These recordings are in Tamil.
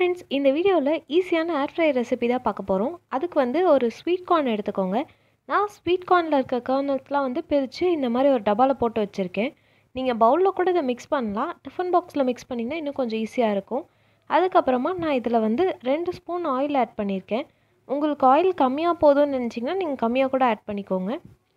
ஃப்ரெண்ட்ஸ் இந்த வீடியோவில் ஈஸியான ஏர் ஃப்ரை ரெசிபி தான் பார்க்க போகிறோம் அதுக்கு வந்து ஒரு ஸ்வீட் கார்ன் எடுத்துக்கோங்க நான் ஸ்வீட் கார்னில் இருக்க கர்னல்ஸ்லாம் வந்து பிரித்து இந்த மாதிரி ஒரு டப்பாவில் போட்டு வச்சுருக்கேன் நீங்கள் பவுலில் கூட இதை மிக்ஸ் பண்ணலாம் டிஃபன் பாக்ஸில் மிக்ஸ் பண்ணிங்கன்னா இன்னும் கொஞ்சம் ஈஸியாக இருக்கும் அதுக்கப்புறமா நான் இதில் வந்து ரெண்டு ஸ்பூன் ஆயில் ஆட் பண்ணியிருக்கேன் உங்களுக்கு ஆயில் கம்மியாக போதும்னு நினச்சிங்கன்னா நீங்கள் கம்மியாக கூட ஆட் பண்ணிக்கோங்க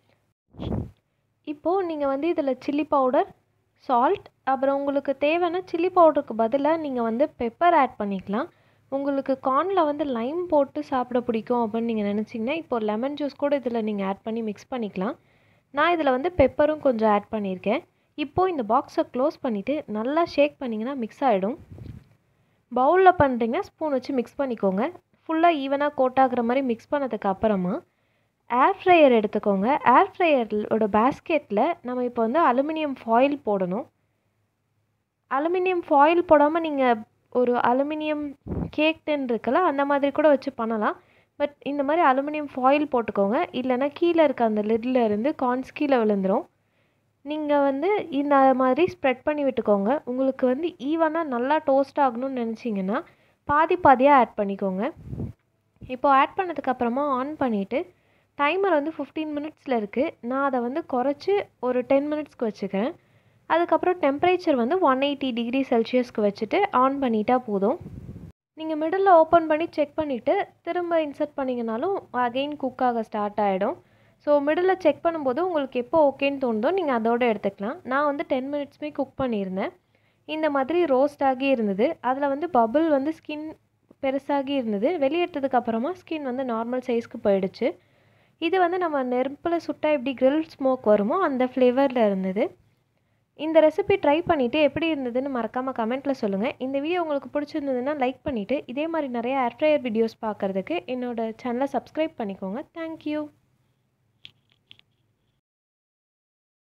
இப்போது நீங்கள் வந்து இதில் சில்லி பவுடர் சால்ட் அப்புறம் உங்களுக்கு தேவைன்னா சில்லி பவுடருக்கு பதிலாக நீங்கள் வந்து பெப்பர் ஆட் பண்ணிக்கலாம் உங்களுக்கு கார்னில் வந்து லைம் போட்டு சாப்பிட பிடிக்கும் அப்படின்னு நீங்கள் நினச்சிங்கன்னா இப்போ லெமன் ஜூஸ் கூட இதில் நீங்கள் ஆட் பண்ணி மிக்ஸ் பண்ணிக்கலாம் நான் இதில் வந்து பெப்பரும் கொஞ்சம் ஆட் பண்ணியிருக்கேன் இப்போது இந்த பாக்ஸை க்ளோஸ் பண்ணிவிட்டு நல்லா ஷேக் பண்ணிங்கன்னா மிக்ஸ் ஆகிடும் பவுலில் பண்ணுறீங்கன்னா ஸ்பூன் வச்சு மிக்ஸ் பண்ணிக்கோங்க ஃபுல்லாக ஈவனாக கோட் ஆகுற மாதிரி மிக்ஸ் பண்ணதுக்கு அப்புறமா ஏர் ஃப்ரையர் எடுத்துக்கோங்க ஏர் ஃப்ரையரோட பேஸ்கெட்டில் நம்ம இப்போ வந்து அலுமினியம் ஃபாயில் போடணும் அலுமினியம் ஃபாயில் போடாமல் நீங்கள் ஒரு அலுமினியம் கேக் டென் இருக்குல்ல அந்த மாதிரி கூட வச்சு பண்ணலாம் பட் இந்த மாதிரி அலுமினியம் ஃபாயில் போட்டுக்கோங்க இல்லைன்னா கீழே இருக்க அந்த லிட்டில் இருந்து கார்ன்ஸ் கீழே விழுந்துடும் நீங்கள் வந்து இந்த மாதிரி ஸ்ப்ரெட் பண்ணி விட்டுக்கோங்க உங்களுக்கு வந்து ஈவனாக நல்லா டோஸ்ட் ஆகணும்னு நினச்சிங்கன்னா பாதி பாதியாக ஆட் பண்ணிக்கோங்க இப்போது ஆட் பண்ணதுக்கப்புறமா ஆன் பண்ணிவிட்டு டைமர் வந்து ஃபிஃப்டீன் மினிட்ஸில் இருக்குது நான் அதை வந்து குறைச்சி ஒரு டென் மினிட்ஸ்க்கு வச்சுக்கிறேன் அதுக்கப்புறம் டெம்பரேச்சர் வந்து ஒன் எயிட்டி டிகிரி செல்சியஸ்க்கு வச்சுட்டு ஆன் பண்ணிட்டா போதும் நீங்கள் மிடில் ஓப்பன் பண்ணி செக் பண்ணிவிட்டு திரும்ப இன்சர்ட் பண்ணிங்கனாலும் அகெயின் குக் ஆக ஸ்டார்ட் ஆகிடும் ஸோ மிடில் செக் பண்ணும்போது உங்களுக்கு எப்போ ஓகேன்னு தோணுதோ நீங்கள் அதோடு எடுத்துக்கலாம் நான் வந்து டென் மினிட்ஸ்மே குக் பண்ணியிருந்தேன் இந்த மாதிரி ரோஸ்ட் ஆகி இருந்தது அதில் வந்து பபுள் வந்து ஸ்கின் பெருசாகி இருந்தது வெளியேற்றதுக்கு அப்புறமா ஸ்கின் வந்து நார்மல் சைஸ்க்கு போயிடுச்சு இது வந்து நம்ம நெருப்பில் சுட்டால் எப்படி கிரில் ஸ்மோக் வருமோ அந்த ஃப்ளேவரில் இருந்தது இந்த ரெசிபி ட்ரை பண்ணிவிட்டு எப்படி இருந்ததுன்னு மறக்காமல் கமெண்ட்டில் சொல்லுங்கள் இந்த வீடியோ உங்களுக்கு பிடிச்சிருந்ததுன்னா லைக் பண்ணிவிட்டு இதே மாதிரி நிறைய ஏர் ஃப்ரையர் வீடியோஸ் பார்க்குறதுக்கு என்னோடய சேனலை சப்ஸ்கிரைப் பண்ணிக்கோங்க தேங்க்யூ